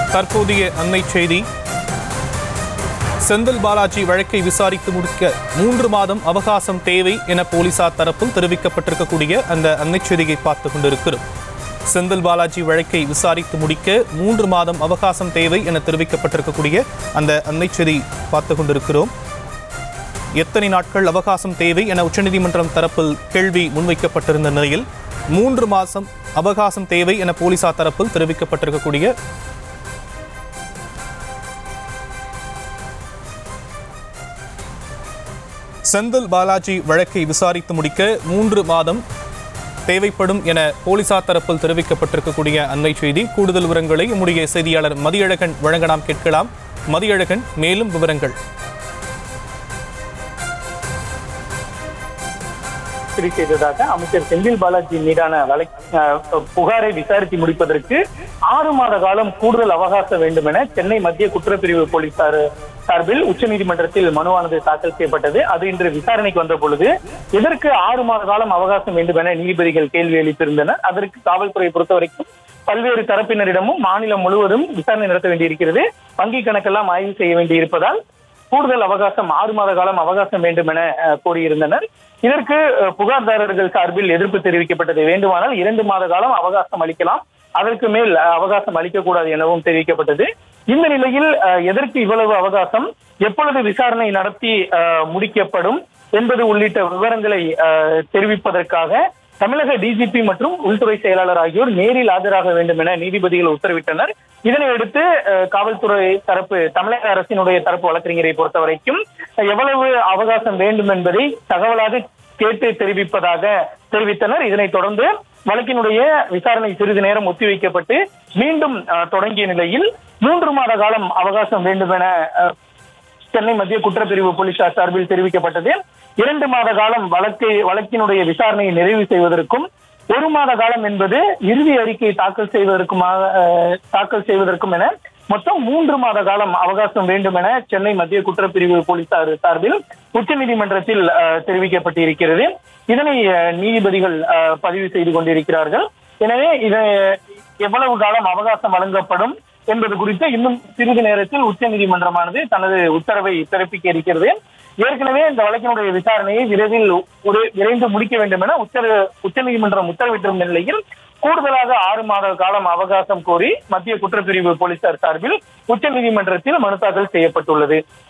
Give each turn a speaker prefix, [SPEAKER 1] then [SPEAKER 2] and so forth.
[SPEAKER 1] தற்போதைய அன்னை செய்தி செந்தில் பாலாஜி வழக்கை விசாரித்து முடிக்க மூன்று மாதம் அவகாசம் தேவை என போலீசார் தரப்பில் தெரிவிக்கப்பட்டிருக்கக்கூடிய அந்த அன்னை செய்தியை பார்த்து கொண்டிருக்கிறோம் செந்தில் பாலாஜி வழக்கை விசாரித்து முடிக்க மூன்று மாதம் அவகாசம் தேவை என தெரிவிக்கப்பட்டிருக்கக்கூடிய அந்த அன்னை செய்தி பார்த்து கொண்டிருக்கிறோம் எத்தனை நாட்கள் அவகாசம் தேவை என உச்சநீதிமன்றம் தரப்பில் கேள்வி முன்வைக்கப்பட்டிருந்த நிலையில் மூன்று மாதம் அவகாசம் தேவை என போலீசார் தரப்பில் தெரிவிக்கப்பட்டிருக்கக்கூடிய செந்தில் பாலாஜி வழக்கை விசாரித்து முடிக்க மூன்று மாதம் தேவைப்படும் என போலீசார் தரப்பில் தெரிவிக்கப்பட்டிருக்கக்கூடிய அன்னை செய்தி கூடுதல் விவரங்களை நம்முடைய செய்தியாளர் மதியழகன் வழங்க நாம் கேட்கலாம் மதியழகன் மேலும் விவரங்கள்
[SPEAKER 2] பதிவு செய்ததாக அமைச்சர் செந்தில் பாலாஜி மீதான வழக்கு அஹ், புகாரை விசாரித்து முடிப்பதற்கு ஆறு மாத காலம் கூடுதல் அவகாசம் வேண்டும் என சென்னை மத்திய குற்றப்பிரிவு போலீசார் சார்பில் உச்சநீதிமன்றத்தில் மனுவானது தாக்கல் செய்யப்பட்டது அது இன்று விசாரணைக்கு வந்த பொழுது இதற்கு ஆறு மாத காலம் அவகாசம் வேண்டும் என நீதிபதிகள் கேள்வி எழுப்பியிருந்தனர் அதற்கு காவல்துறையை பொறுத்தவரைக்கும் பல்வேறு தரப்பினரிடமும் மாநிலம் முழுவதும் விசாரணை நடத்த வேண்டியிருக்கிறது வங்கி கணக்கெல்லாம் ஆய்வு செய்ய வேண்டியிருப்பதால் கூடுதல் அவகாசம் ஆறு மாத காலம் அவகாசம் வேண்டும் என அஹ், கோரியிருந்தனர் இதற்கு அஹ், புகார்தாரர்கள் சார்பில் எதிர்ப்பு தெரிவிக்கப்பட்டது வேண்டுமானால் இரண்டு மாத காலம் அவகாசம் அளிக்கலாம் அதற்கு மேல் அஹ், அவகாசம் அளிக்கக்கூடாது எனவும் தெரிவிக்கப்பட்டது இந்த நிலையில் அஹ், எதற்கு இவ்வளவு அவகாசம் எப்பொழுது விசாரணை நடத்தி அஹ், முடிக்கப்படும் என்பது உள்ளிட்ட விவரங்களை அஹ், தெரிவிப்பதற்காக தமிழக டிஜிபி மற்றும் உள்துறை செயலாளர் ஆகியோர் நேரில் ஆஜராக வேண்டும் என நீதிபதிகள் உத்தரவிட்டனர் இதனை அடுத்து அஹ், காவல்துறை தரப்பு தமிழக அரசினுடைய தரப்பு வழக்கறிஞரை பொறுத்த வரைக்கும் எவ்வளவு அவகாசம் வேண்டும் என்பதை தகவலாக கேட்டு தெரிவிப்பதாக தெரிவித்தனர் இதனைத் தொடர்ந்து வழக்கினுடைய விசாரணை சிறிது நேரம் ஒத்திவைக்கப்பட்டு மீண்டும் அஹ், தொடங்கிய நிலையில் மூன்று மாத காலம் அவகாசம் வேண்டும் என அஹ், சென்னை மத்திய குற்றப்பிரிவு போலீசார் சார்பில் தெரிவிக்கப்பட்டது இரண்டு மாத காலம் வழக்கை வழக்கினுடைய விசாரணையை நிறைவு செய்வதற்கும் ஒரு மாத காலம் என்பது இறுதி அறிக்கை தாக்கல் செய்வதற்குமாக அஹ், தாக்கல் செய்வதற்கும் என மொத்தம் மூன்று மாத காலம் அவகாசம் வேண்டும் என சென்னை மத்திய குற்றப்பிரிவு போலீசார் சார்பில் உச்சநீதிமன்றத்தில் அஹ், தெரிவிக்கப்பட்டிருக்கிறது இதனை அஹ், நீதிபதிகள் அஹ், பதிவு செய்து கொண்டிருக்கிறார்கள் எனவே இது எவ்வளவு காலம் அவகாசம் வழங்கப்படும் என்பது குறித்து இன்னும் சிறிது நேரத்தில் உச்சநீதிமன்றமானது தனது உத்தரவை பிறப்பிக்க இருக்கிறது ஏற்கனவே இந்த வழக்கினுடைய விசாரணையை விரைவில் ஒரு விரைந்து முடிக்க வேண்டும் என உச்ச உச்சநீதிமன்றம் உத்தரவிட்டிருந்த நிலையில் கூடுதலாக ஆறு மாத காலம் அவகாசம் கோரி மத்திய குற்றப்பிரிவு போலீசார் சார்பில் உச்சநீதிமன்றத்தில் மனு தாக்கல் செய்யப்பட்டுள்ளது